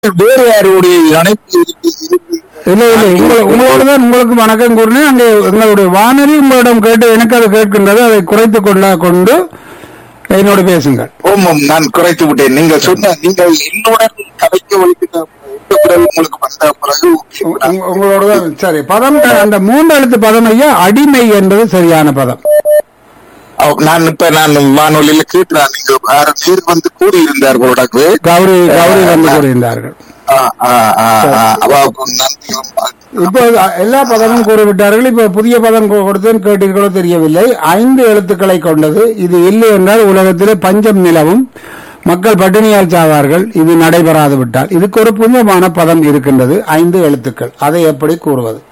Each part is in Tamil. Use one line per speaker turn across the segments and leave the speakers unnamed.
வேறு யாருடைய அனைத்து
இல்ல இல்ல உங்களை உங்களோட தான் உங்களுக்கு வணக்கம் கூறினேன் அங்கே எங்களுடைய வானொலி உங்களிடம் கேட்டு எனக்கு அது கேட்கின்றது அதை குறைத்துக் கொள்ள கொண்டு என்னோட பேசுங்கள்
ஓமம் நான் குறைத்து விட்டேன் நீங்கள் சொன்ன நீங்கள் என்னுடன் கதைக்க வைக்கிற இந்த குரல் உங்களுக்கு வந்த பிறகு okay.
உங்க- உங்களோட தான் சரி பதம் அந்த மூன்று எழுத்து பதம் ஐயா அடிமை என்பது சரியான பதம்
அவ- நான் இப்ப நான் வானொலியில கேட்கிறேன் நீங்க வேற பேர் வந்து கூறியிருந்தார்கள் உனக்கு
கௌரி கௌரி வந்து கூறியிருந்தார்கள்
ஆ, ஆ, ஆ, ஆ. அவாவுக்கு நன்றியும் வாழ்த்துக்களும்.
இப்போ எல்லா பதமும் கூறிவிட்டார்கள் இப்போ புதிய பதம் கொ- கொடுத்தேன் கேட்டீர்களோ தெரியவில்லை ஐந்து எழுத்துக்களை கொண்டது இது இல்லை என்றால் உலகத்திலே பஞ்சம் நிலவும் மக்கள் பட்டினியால் சாவார்கள் இது நடைபெறாது விட்டால் இதுக்கு ஒரு புனிதமான பதம் இருக்கின்றது ஐந்து எழுத்துக்கள் அதை எப்படி கூறுவது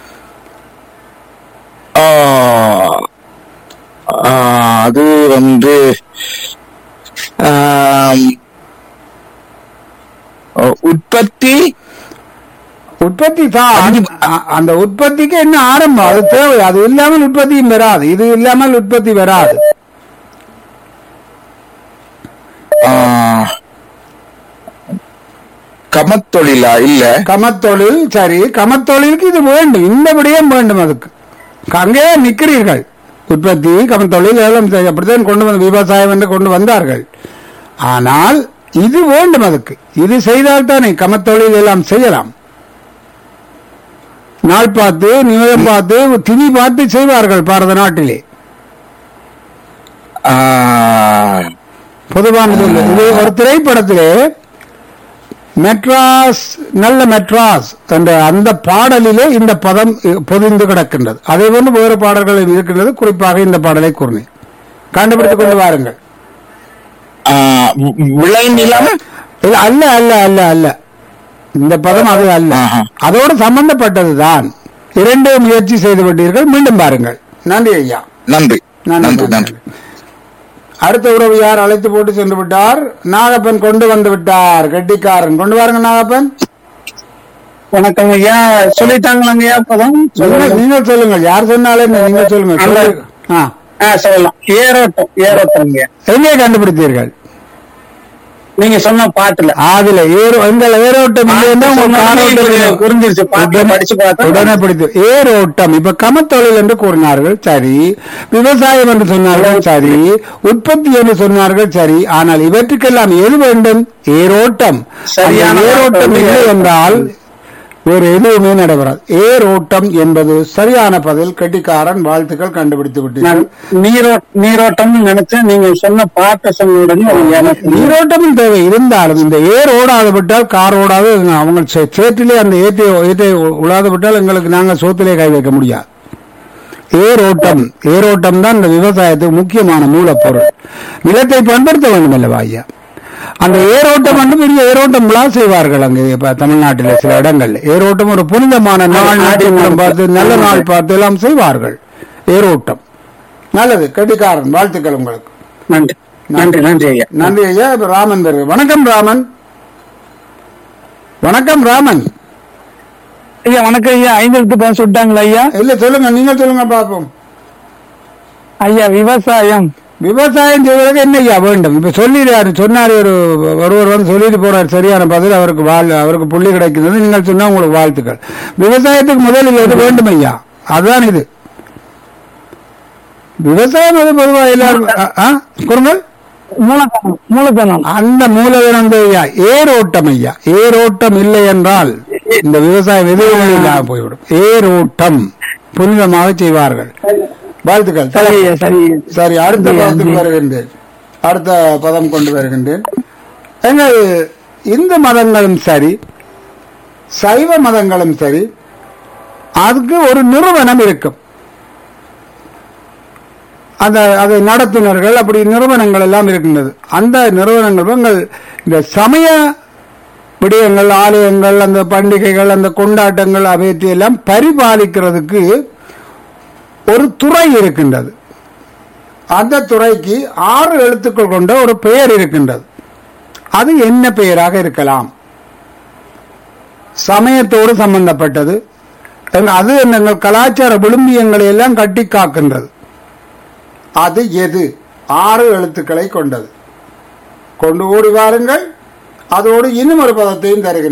ஆ, ஆ, அது வந்து ஆம், உற்பத்தி
உற்பத்தி தான் அ- அந்த உற்பத்திக்கு என்ன ஆரம்பம் அது தேவை அது இல்லாமல் உற்பத்தியும் வராது இது இல்லாமல் உற்பத்தி வராது
ஆ, கமத்தொழிலா இல்ல
கமத்தொழில் சரி கமத்தொழிலுக்கு இது வேண்டும் இந்த விடயம் வேண்டும் அதுக்கு அங்கே நிற்கிறீர்கள் உற்பத்தி கமத்தொழில் ஏலம் செய்- அப்படித்தான் கொண்டு வந்து விவசாயம் என்று கொண்டு வந்தார்கள் ஆனால் இது வேண்டும் அதுக்கு இது செய்தால் தானே கமத்தொழில் எல்லாம் செய்யலாம் நாள் பார்த்து நிமிடம் பார்த்து திதி பார்த்து செய்வார்கள் பாரத நாட்டிலே
ஆ,
பொதுவானது இல்லை. இது ஒரு திரைப்படத்திலே மெட்ராஸ் நல்ல மெட்ராஸ் என்ற அந்த பாடலிலே இந்த பதம் இ- பொதிந்து கிடக்கின்றது அதே போன்று வேறு பாடல்கள் இருக்கின்றது குறிப்பாக இந்த பாடலை கூறினேன் கண்டுபிடித்துக் கொண்டு வாருங்கள்
ஆ, வி- விளைநிலம்
இது அல்ல அல்ல அல்ல அல்ல இந்த பதம் அது அல்ல
ஆஹா.
அதோடு சம்பந்தப்பட்டதுதான் இரண்டு முயற்சி செய்து விட்டீர்கள் மீண்டும் பாருங்கள் நன்றி ஐயா
நன்றி
நன்றி,
நன்றி
நன்றி.
நன்றி
அடுத்த உறவு யார் அழைத்து போட்டு சென்று விட்டார் நாகப்பன் கொண்டு வந்து விட்டார் கெட்டிக்காரன் கொண்டு வாருங்க நாகப்பன்
வணக்கம் ஐயா சொல்லிட்டாங்களாங்க ஐயா பதம்
நீங்கள் நீங்கள் சொல்லுங்கள் யார் சொன்னாலும் என்ன, நீங்கள் சொல்லுங்க
அல்ல.
சொல்லு. ஆ.
ஆ சொல்லலாம் ஏரோட்டம் ஏரோட்டம் ஐயா
எங்கே கண்டுபிடித்தீர்கள்
நீங்க சொன்ன பாட்டுல
அதுல ஏரோ எங்கள் ஏரோட்டம் இல்லை என்றால் உங்கள்
சொன்னது
காரோட்டம் இல்லை.
புரிஞ்சு- புரிஞ்சிருச்சு. பாட்டுல
உடனே-
படிச்சு பார்த்தா
உடனே பிடித்து ஏரோட்டம் இப்ப கமத்தொழில் என்று கூறினார்கள் சரி விவசாயம் என்று சொன்னார்கள் சரி உற்பத்தி என்று சொன்னார்கள் சரி ஆனால் இவற்றுக்கெல்லாம் எது வேண்டும் ஏரோட்டம்
சரியான
அந்த ஏரோட்டம்
வார்த்தை.
இல்லை என்றால் வேறு எதுவுமே நடைபெறாது ஏரோட்டம் என்பது சரியான பதில் கெட்டிக்காரன் வாழ்த்துக்கள் கண்டுபிடித்து
நான்
விட்டீர்கள்
நீரோ நீரோட்டம்னு நினைச்சேன் நீங்க சொன்ன பாட்டை சொன்ன உடனே அது எனக்கு
நீரோட்டமும் தேவை இருந்தாலும் இந்த ஏர் ஓடாது விட்டால் கார் ஓடாது அவங்க சே- சேற்றிலே அந்த ஏற்றை ஏற்றை உழாது விட்டால் எங்களுக்கு நாங்கள் சோத்திலே கை வைக்க முடியாது ஏரோட்டம் ஏரோட்டம் தான் இந்த விவசாயத்துக்கு முக்கியமான மூலப்பொருள் நிலத்தை பண்படுத்த வேண்டும் அல்லவா ஐயா அந்த ஏரோட்டம் வந்து பெரிய ஏரோட்டம் விழா செய்வார்கள் அங்கே இப்ப தமிழ்நாட்டில் சில இடங்கள்ல ஏரோட்டம் ஒரு புனிதமான நாள் நாட்டியம் பார்த்து நல்ல நாள் பார்த்து எல்லாம் செய்வார்கள் ஏரோட்டம் நல்லது கெட்டிக்காரன் வாழ்த்துக்கள் உங்களுக்கு
நன்றி நன்றி நன்றி ஐயா
நன்றி ஐயா இப்ப ராமன் பேரு வணக்கம் ராமன் வணக்கம் ராமன்
ஐயா வணக்கம் ஐயா ஐந்து எழுத்து பதம் சொல்லிட்டாங்களா ஐயா
இல்ல சொல்லுங்க நீங்க சொல்லுங்க பாப்போம்
ஐயா விவசாயம்
விவசாயம் செய்வதற்கு என்ன ஐயா வேண்டும் இப்ப சொல்லிடுறாரு சொன்னாரு ஒரு ஒருவர் வந்து சொல்லிட்டு போறாரு சரியான பதில் அவருக்கு வாழ் அவருக்கு புள்ளி கிடைக்கிறது நீங்கள் சொன்னா உங்களுக்கு வாழ்த்துக்கள் விவசாயத்துக்கு முதலில் எது வேண்டும் ஐயா அதுதான் இது விவசாயம் அது பொதுவாக எல்லாரும் ஆ, ஆ, குறுங்கள்
மூலதனம் மூலதனம்
அந்த மூலதனம் தான் ஐயா ஏரோட்டம் ஐயா ஏரோட்டம் இல்லை என்றால் இந்த விவசாயம் எதுவுமே இல்லாம போய்விடும் ஏரோட்டம் புனிதமாக செய்வார்கள் வாழ்த்துக்கள்
சரி ஐயா சரி
சரி அடுத்த பதத்துக்கு வருகின்றேன் அடுத்த பதம் கொண்டு வருகின்றேன் எங்கள் இந்து மதங்களும் சரி சைவ மதங்களும் சரி அதுக்கு ஒரு நிறுவனம் இருக்கும் அந்த அதை நடத்துனர்கள் அப்படி நிறுவனங்கள் எல்லாம் இருக்கின்றது அந்த நிறுவனங்கள் எங்கள் இந்த சமய விடயங்கள் ஆலயங்கள் அந்த பண்டிகைகள் அந்த கொண்டாட்டங்கள் அவையத்தை எல்லாம் பரிபாலிக்கிறதுக்கு ஒரு துறை இருக்கின்றது அந்த துறைக்கு ஆறு எழுத்துக்கள் கொண்ட ஒரு பெயர் இருக்கின்றது அது என்ன பெயராக இருக்கலாம் சமயத்தோடு சம்பந்தப்பட்டது அது எங்கள் கலாச்சார விழுமியங்களை எல்லாம் கட்டி காக்கின்றது அது எது ஆறு எழுத்துக்களை கொண்டது கொண்டு ஓடி வாருங்கள் அதோடு இன்னும் ஒரு பதத்தையும் தருகிறேன்